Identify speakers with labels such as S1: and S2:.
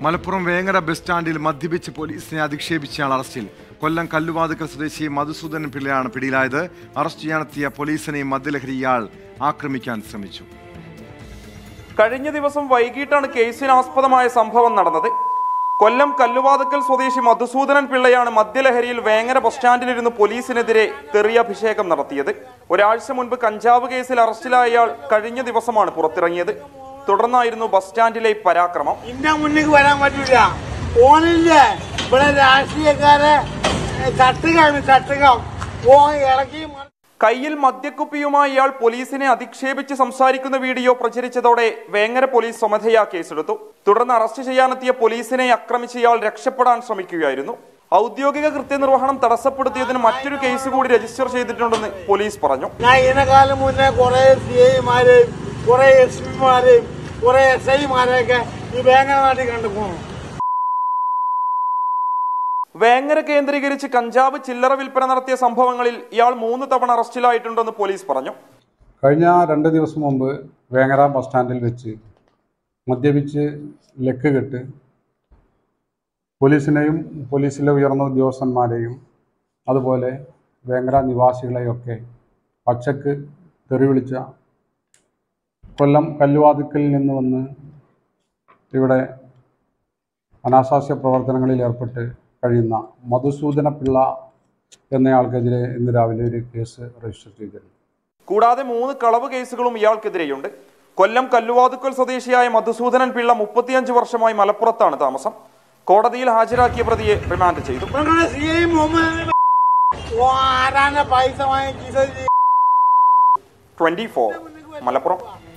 S1: Malappuram Vengara bus സ്റ്റാൻഡിൽ മദ്യപിച്ച് പോലീസിനെ അധിക്ഷേപിച്ചയാൾ അറസ്റ്റിൽ കൊല്ലം കല്ലുവാതുക്കൽ സ്വദേശി മധുസൂദനൻ പിള്ളയാണ് പിടിയിലായത് അറസ്റ്റ് ചെയ്യാനെത്തിയ പോലീസിനെയും മദ്യലഹരി ഇയാൾ ആക്രമിക്കാൻ ശ്രമിച്ചു
S2: കഴിഞ്ഞ ദിവസം വൈകിട്ടാണ് കേസിനാസ്പദമായ സംഭവം നടന്നത് കൊല്ലം കല്ലുവാതുക്കൽ സ്വദേശി മധുസൂദനൻ പിള്ളയാണ് മദ്യലഹരിയിൽ വേങ്ങര ബസ് സ്റ്റാൻഡിലിരുന്ന് പോലീസിനെതിരെ തെറിയഭിഷേകം നടത്തിയത് ഒരാഴ്ച മുൻപ് കഞ്ചാവ് കേസിൽ അറസ്റ്റിലായ ഇയാൾ കഴിഞ്ഞ ദിവസമാണ് പുറത്തിറങ്ങിയത് തുടർന്നായിരുന്നു ബസ് സ്റ്റാൻഡിലെ പരാക്രമം
S3: ഇന്റെ മുന്നിൽ വരാൻ പറ്റൂല ഓനില്ലേ ഇവിടെ രാഷ്ട്രീയക്കാരെ തട്ടുകയാണ് തട്ടുക ഓ ഇളക്കി മ-
S2: കയ്യിൽ മദ്യക്കുപ്പിയുമായി ഇയാൾ പോലീസിനെ അധിക്ഷേപിച്ച് സംസാരിക്കുന്ന വീഡിയോ പ്രചരിച്ചതോടെ വേങ്ങര പോലീസ് സ്വമധയാ കേസെടുത്തു തുടർന്ന് അറസ്റ്റ് ചെയ്യാനെത്തിയ പോലീസിനെ ആക്രമിച്ച് ഇയാൾ രക്ഷപ്പെടാൻ ശ്രമിക്കുകയായിരുന്നു ഔദ്യോഗിക കൃത്യനിർവഹണം തടസ്സപ്പെടുത്തിയതിന് മറ്റൊരു കേസ് കൂടി രജിസ്റ്റർ ചെയ്തിട്ടുണ്ടെന്ന് പോലീസ് പറഞ്ഞു
S3: ഞാൻ ഇതിനെക്കാലം മുന്നേ കുറെ സി ഐമാരെയും കുറെ എസ് പിമാരെയും കുറെ എസ് ഐമാരെയൊക്കെ ഈ വേങ്ങര നാട്ടിൽ കണ്ടുപോകും
S2: വേങ്ങര കേന്ദ്രീകരിച്ച് കഞ്ചാവ് ചില്ലറ വിൽപ്പന നടത്തിയ സംഭവങ്ങളിൽ ഇയാൾ മൂന്ന് തവണ അറസ്റ്റിലായിട്ടുണ്ടെന്ന് പോലീസ് പറഞ്ഞു
S4: കഴിഞ്ഞ രണ്ട് ദിവസം മുമ്പ് വേങ്ങര ബസ് സ്റ്റാൻഡിൽ വെച്ച് മദ്യപിച്ച് ലക്ക് കെട്ട് പോലീസിനെയും പോലീസിലെ ഉയർന്ന ഉദ്യോഗസ്ഥന്മാരെയും അതുപോലെ വേങ്ങര നിവാസികളെയൊക്കെ പച്ചക്ക് തെറി വിളിച്ച കൊല്ലം കല്ലുവാതുക്കലിൽ നിന്ന് വന്ന് ഇവിടെ അനാശാസ്യ പ്രവർത്തനങ്ങളിൽ ഏർപ്പെട്ട് കഴിയുന്ന മധുസൂദന പിള്ള എന്നയാൾക്കെതിരെ ഇന്ന് രാവിലെ ഒരു കേസ് രജിസ്റ്റർ ചെയ്തിരുന്നു
S2: കൂടാതെ മൂന്ന് കളവ് കേസുകളും ഇയാൾക്കെതിരെയുണ്ട് കൊല്ലം കല്ലുവാതുക്കൽ സ്വദേശിയായ മധുസൂദനൻ പിള്ള മുപ്പത്തിയഞ്ച് വർഷമായി മലപ്പുറത്താണ് താമസം കോടതിയിൽ ഹാജരാക്കിയ പ്രതിയെ റിമാൻഡ് ചെയ്തു
S3: നിങ്ങളെ സി ഐ മുഹമ്മദ് ഓ ആരാന്റെ പൈസ വാങ്ങിച്ചത്
S2: ട്വന്റി മലപ്പുറം